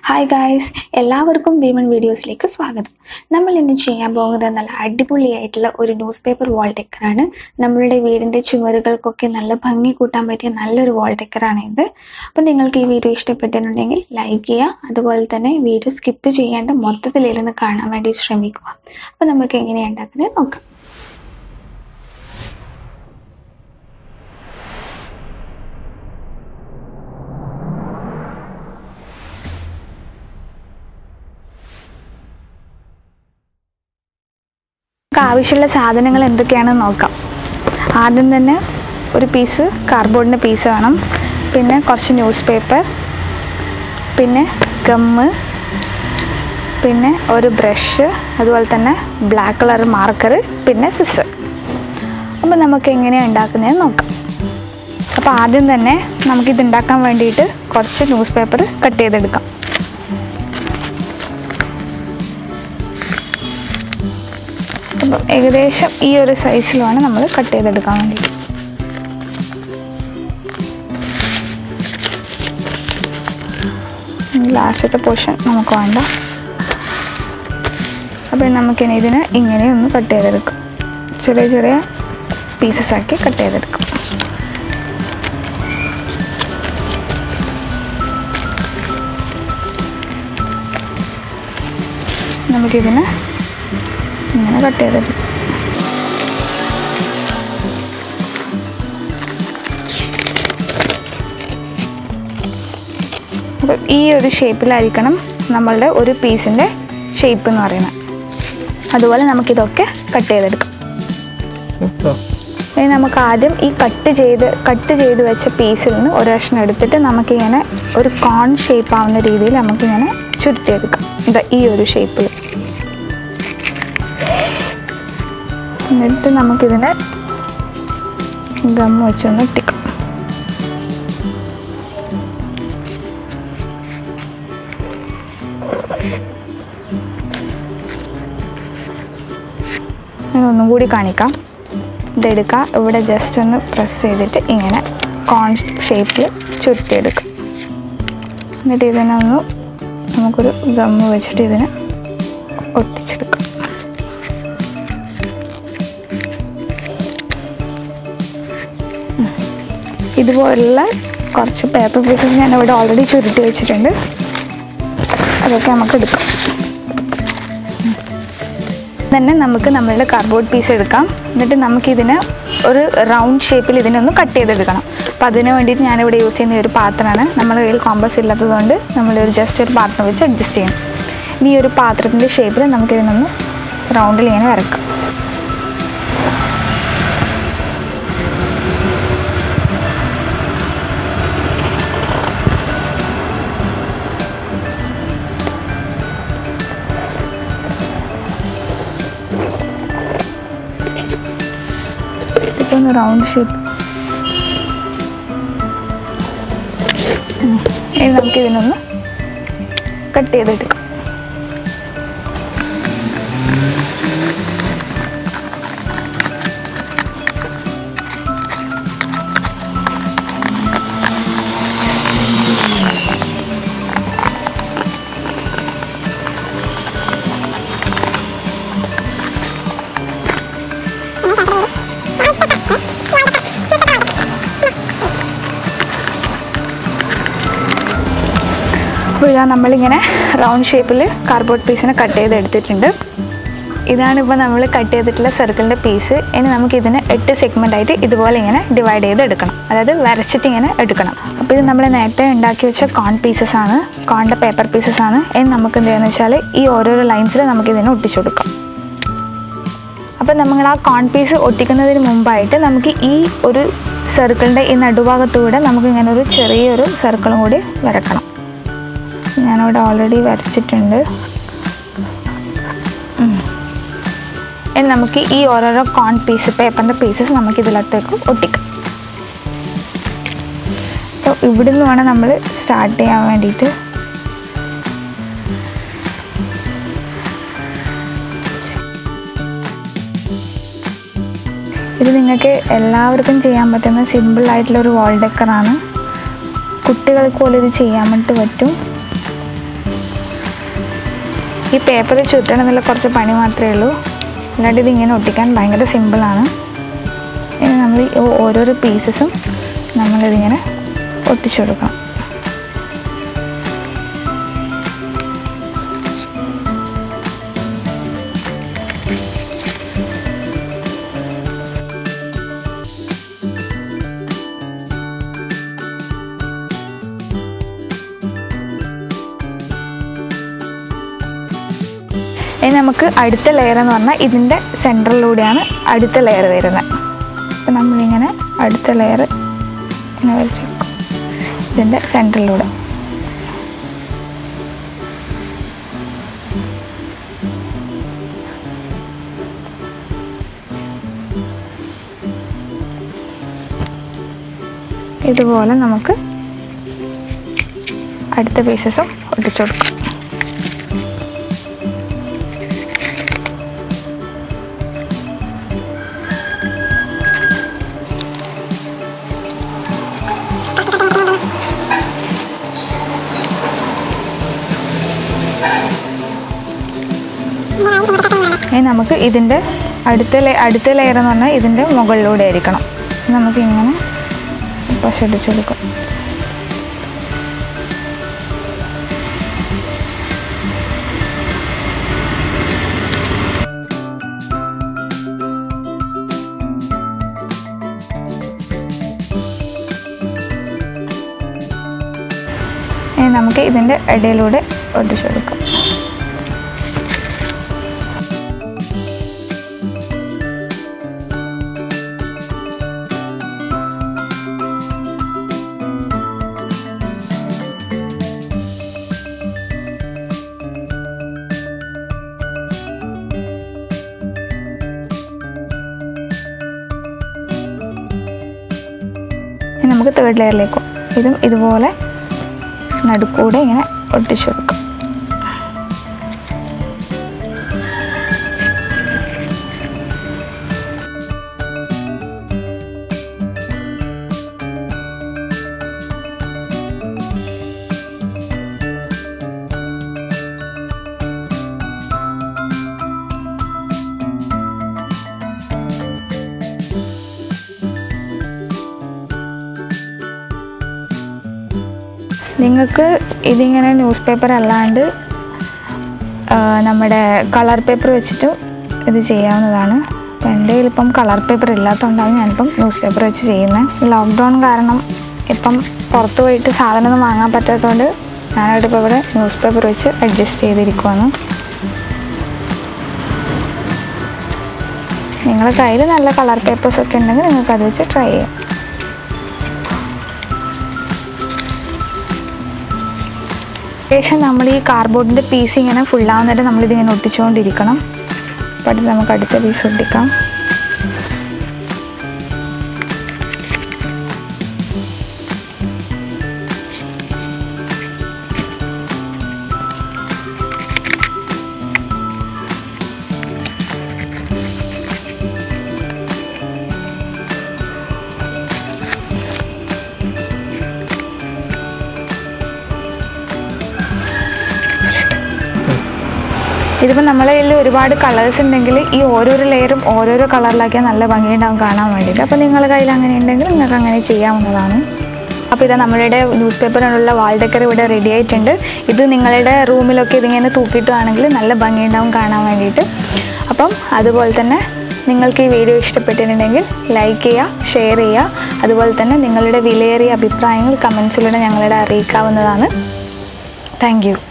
Hi guys എല്ലാവർക്കും women വീഡിയോസിലേക്ക് സ്വാഗതം നമ്മൾ ഇന്ന് ചെയ്യാൻ പോകുന്നത് നല്ല അടിപൊളിയായിട്ടുള്ള ഒരു ന്യൂസ് പേപ്പർ വാൾ ഡെക്കറാണ് നമ്മളുടെ വീടിൻ്റെ ചുമരുകൾക്കൊക്കെ നല്ല ഭംഗി കൂട്ടാൻ പറ്റിയ നല്ലൊരു വാൾ ഡെക്കറാണ് ഇത് അപ്പം നിങ്ങൾക്ക് ഈ വീഡിയോ ഇഷ്ടപ്പെട്ടിട്ടുണ്ടെങ്കിൽ ലൈക്ക് ചെയ്യുക അതുപോലെ തന്നെ വീഡിയോ സ്കിപ്പ് ചെയ്യാണ്ട് മൊത്തത്തിലിരുന്ന് കാണാൻ വേണ്ടി ശ്രമിക്കുക അപ്പം നമുക്ക് എങ്ങനെയാണ് ഉണ്ടാക്കുന്നത് നോക്കാം നമുക്ക് ആവശ്യമുള്ള സാധനങ്ങൾ എന്തൊക്കെയാണെന്ന് നോക്കാം ആദ്യം തന്നെ ഒരു പീസ് കാർഡ്ബോർഡിൻ്റെ പീസ് വേണം പിന്നെ കുറച്ച് ന്യൂസ് പേപ്പർ പിന്നെ ഗമ്മ് പിന്നെ ഒരു ബ്രഷ് അതുപോലെ തന്നെ ബ്ലാക്ക് കളർ മാർക്കർ പിന്നെ സിസർ അപ്പോൾ നമുക്ക് എങ്ങനെയാണ് ഉണ്ടാക്കുന്നതെന്ന് നോക്കാം അപ്പോൾ ആദ്യം തന്നെ നമുക്കിത് ഉണ്ടാക്കാൻ വേണ്ടിയിട്ട് കുറച്ച് ന്യൂസ് പേപ്പർ കട്ട് ചെയ്തെടുക്കാം അപ്പോൾ ഏകദേശം ഈ ഒരു സൈസിലാണ് നമ്മൾ കട്ട് ചെയ്തെടുക്കാൻ വേണ്ടിയിട്ട് ലാസ്റ്റത്തെ പോർഷൻ നമുക്ക് വേണ്ട അപ്പോൾ നമുക്കിനി ഇതിനെ ഇങ്ങനെ ഒന്ന് കട്ട് ചെയ്തെടുക്കാം ചെറിയ ചെറിയ പീസസ് ആക്കി കട്ട് ചെയ്തെടുക്കാം നമുക്കിതിനെ ഇങ്ങനെ കട്ട് ചെയ്തെടുക്കും അപ്പോൾ ഈ ഒരു ഷേപ്പിലായിരിക്കണം നമ്മളുടെ ഒരു പീസിൻ്റെ ഷേപ്പ് എന്ന് പറയുന്നത് അതുപോലെ നമുക്കിതൊക്കെ കട്ട് ചെയ്തെടുക്കാം ഇനി നമുക്ക് ആദ്യം ഈ കട്ട് ചെയ്ത് കട്ട് ചെയ്ത് വെച്ച പീസിൽ നിന്ന് ഒരു കഷ്ണം എടുത്തിട്ട് നമുക്കിങ്ങനെ ഒരു കോൺ ഷേപ്പ് ആവുന്ന രീതിയിൽ നമുക്കിങ്ങനെ ചുരുട്ടിയെടുക്കാം ഇതാ ഈ ഒരു ഷേപ്പിൽ എന്നിട്ട് നമുക്കിതിനെ ഗം വെച്ചൊന്ന് ഇട്ടിക്കാം ഞാൻ ഒന്നും കൂടി കാണിക്കാം ഇതെടുക്കുക ഇവിടെ ജസ്റ്റ് ഒന്ന് പ്രസ് ചെയ്തിട്ട് ഇങ്ങനെ കോൺ ഷേപ്പിൽ ചുരുട്ടിയെടുക്കുക എന്നിട്ട് ഇതിനെ ഒന്ന് നമുക്കൊരു ഗമ്മ് വെച്ചിട്ട് ഇതിനെ ഒട്ടിച്ചെടുക്കാം ഇതുപോലുള്ള കുറച്ച് പേപ്പർ പീസസ് ഞാൻ ഇവിടെ ഓൾറെഡി ചുരുട്ടി വെച്ചിട്ടുണ്ട് അതൊക്കെ നമുക്ക് എടുക്കാം തന്നെ നമുക്ക് നമ്മളുടെ കാർഡ്ബോർഡ് പീസ് എടുക്കാം എന്നിട്ട് നമുക്കിതിന് ഒരു റൗണ്ട് ഷേപ്പിൽ ഇതിനൊന്ന് കട്ട് ചെയ്തെടുക്കണം അപ്പോൾ അതിന് വേണ്ടിയിട്ട് ഞാനിവിടെ യൂസ് ചെയ്യുന്ന ഒരു പാത്രമാണ് നമ്മുടെ കയ്യിൽ കോമ്പസ് ഇല്ലാത്തതുകൊണ്ട് നമ്മൾ ഒരു ജസ്റ്റ് ഒരു പാത്രം വെച്ച് അഡ്ജസ്റ്റ് ചെയ്യണം ഇനി ഈ ഒരു പാത്രത്തിൻ്റെ ഷേപ്പിൽ നമുക്കിതിനൊന്ന് റൗണ്ടിൽ ഇങ്ങനെ വരക്കാം ഇപ്പം ഒന്ന് റൗണ്ട് ഷേപ്പ് ഇനി നമുക്ക് ഇതിനൊന്ന് കട്ട് ചെയ്തെടുക്കാം അപ്പോൾ ഇതാ നമ്മളിങ്ങനെ റൗണ്ട് ഷേപ്പിൽ കാർഡ്ബോർഡ് പീസിനെ കട്ട് ചെയ്ത് എടുത്തിട്ടുണ്ട് ഇതാണ് ഇപ്പോൾ നമ്മൾ കട്ട് ചെയ്തിട്ടുള്ള സർക്കിളിൻ്റെ പീസ് ഇനി നമുക്ക് ഇതിനെ എട്ട് സെഗ്മെൻ്റ് ആയിട്ട് ഇതുപോലെ ഇങ്ങനെ ഡിവൈഡ് ചെയ്ത് എടുക്കണം അതായത് വരച്ചിട്ട് ഇങ്ങനെ എടുക്കണം അപ്പോൾ ഇത് നമ്മൾ നേരത്തെ ഉണ്ടാക്കി വെച്ച കോൺ പീസസ് ആണ് കോണിൻ്റെ പേപ്പർ പീസസ് ആണ് ഇനി നമുക്ക് എന്ത് ചെയ്യുന്നത് വെച്ചാൽ ഈ ഓരോരോ ലൈൻസിൽ നമുക്ക് ഇതിനെ ഒട്ടിച്ചു കൊടുക്കാം അപ്പോൾ നമ്മൾ ആ കോൺ പീസ് ഒട്ടിക്കുന്നതിന് മുമ്പായിട്ട് നമുക്ക് ഈ ഒരു സർക്കിളിൻ്റെ ഈ നടുഭാഗത്തൂടെ നമുക്ക് ഇങ്ങനെ ഒരു ചെറിയൊരു സർക്കിളും കൂടി വരക്കണം ഞാനിവിടെ ഓൾറെഡി വരച്ചിട്ടുണ്ട് ഉം. ഇനി നമുക്ക് ഈ ഓരോരോ കോൺ പീസ് പേപ്പറിൻ്റെ പീസസ് നമുക്ക് ഇതിലത്തേക്ക് ഒട്ടിക്കാം അപ്പോൾ ഇവിടുന്ന് വേണം നമ്മൾ സ്റ്റാർട്ട് ചെയ്യാൻ വേണ്ടിയിട്ട് ഇത് നിങ്ങൾക്ക് എല്ലാവർക്കും ചെയ്യാൻ പറ്റുന്ന സിമ്പിൾ ആയിട്ടുള്ള ഒരു വാൾ ഡെക്കറാണ് കുട്ടികൾക്ക് പോലും ഇത് ചെയ്യാൻ വേണ്ടി പറ്റും ഈ പേപ്പർ ചുറ്റണം എന്നുള്ള കുറച്ച് പണി മാത്രമേ ഉള്ളൂ അല്ലാണ്ട് ഇതിങ്ങനെ ഒട്ടിക്കാൻ ഭയങ്കര സിമ്പിളാണ് ഇനി നമ്മൾ ഈ ഓരോരോ പീസസും നമ്മളിതിങ്ങനെ ഒട്ടിച്ചു കൊടുക്കണം ഇനി നമുക്ക് അടുത്ത ലെയർ എന്ന് പറഞ്ഞാൽ ഇതിൻ്റെ സെൻറ്ററിലൂടെയാണ് അടുത്ത ലെയർ വരുന്നത് അപ്പം നമ്മളിങ്ങനെ അടുത്ത ലെയർ ഇങ്ങനെ വരച്ച് വെക്കും ഇതിൻ്റെ സെൻറ്ററിലൂടെ ഇതുപോലെ നമുക്ക് അടുത്ത പീസസും ഒട്ടിച്ചു കൊടുക്കാം ഇനി നമുക്ക് ഇതിൻ്റെ അടുത്ത ലേ അടുത്ത ലെയർ എന്ന് പറഞ്ഞാൽ ഇതിൻ്റെ മുകളിലൂടെ ആയിരിക്കണം നമുക്ക് ഇങ്ങനെ പശ ഇടിച്ചു കൊടുക്കാം ഇനി നമുക്ക് ഇതിൻ്റെ ഇടയിലൂടെ ഒട്ടിച്ചു കൊടുക്കാം ഇനി നമുക്ക് തേർഡ് ലെയറിലേക്ക് പോകാം ഇതും ഇതുപോലെ നടുക്കൂടെ ഇങ്ങനെ ഒട്ടിച്ചു കൊടുക്കാം നിങ്ങൾക്ക് ഇതിങ്ങനെ ന്യൂസ് പേപ്പർ അല്ലാണ്ട് ആ, നമ്മുടെ കളർ പേപ്പർ വെച്ചിട്ടും ഇത് ചെയ്യാവുന്നതാണ് അപ്പോൾ എൻ്റെ കയ്യിൽ ഇപ്പം കളർ പേപ്പർ ഇല്ലാത്തതുകൊണ്ടാണ് ഞാനിപ്പം ന്യൂസ് പേപ്പർ വെച്ച് ചെയ്യുന്നത് ലോക്ക്ഡൗൺ കാരണം ഇപ്പം പുറത്ത് പോയിട്ട് സാധനമൊന്നും വാങ്ങാൻ പറ്റാത്തതുകൊണ്ട് ഞാനായിട്ട് ഇപ്പോൾ ഇവിടെ ന്യൂസ് പേപ്പർ വെച്ച് അഡ്ജസ്റ്റ് ചെയ്തിരിക്കുവാണ് നിങ്ങളുടെ കയ്യിൽ നല്ല കളർ പേപ്പേഴ്സ് ഒക്കെ ഉണ്ടെങ്കിൽ നിങ്ങൾക്ക് അത് വെച്ച് ട്രൈ ചെയ്യാം ശേഷം നമ്മൾ ഈ കാർഡ്ബോർഡിൻ്റെ പീസ് ഇങ്ങനെ ഫുള്ളാവുന്നവരെ നമ്മളിതിങ്ങനെ ഒട്ടിച്ചുകൊണ്ടിരിക്കണം അപ്പോൾ അടുത്ത് നമുക്ക് അടുത്ത പീസ് ഒട്ടിക്കാം ഇതിപ്പോൾ നമ്മളെ കയ്യിൽ ഒരുപാട് കളേഴ്സ് ഉണ്ടെങ്കിൽ ഈ ഓരോരോ ലെയറും ഓരോരോ കളറിലാക്കിയാൽ നല്ല ഭംഗിയുണ്ടാവും കാണാൻ വേണ്ടിയിട്ട് അപ്പോൾ നിങ്ങളുടെ കയ്യിൽ അങ്ങനെ ഉണ്ടെങ്കിൽ നിങ്ങൾക്ക് അങ്ങനെ ചെയ്യാവുന്നതാണ് അപ്പോൾ ഇതാ നമ്മളുടെ ന്യൂസ് പേപ്പറിനുള്ള വാൾ ഡെക്കർ ഇവിടെ റെഡി ആയിട്ടുണ്ട് ഇത് നിങ്ങളുടെ റൂമിലൊക്കെ ഇതിങ്ങനെ തൂക്കിയിട്ടുവാണെങ്കിൽ നല്ല ഭംഗിയുണ്ടാവും കാണാൻ വേണ്ടിയിട്ട് അപ്പം അതുപോലെ തന്നെ നിങ്ങൾക്ക് ഈ വീഡിയോ ഇഷ്ടപ്പെട്ടിട്ടുണ്ടെങ്കിൽ ലൈക്ക് ചെയ്യുക ഷെയർ ചെയ്യുക അതുപോലെ തന്നെ നിങ്ങളുടെ വിലയേറിയ അഭിപ്രായങ്ങൾ കമൻസിലൂടെ ഞങ്ങളോട് അറിയിക്കാവുന്നതാണ് താങ്ക് യു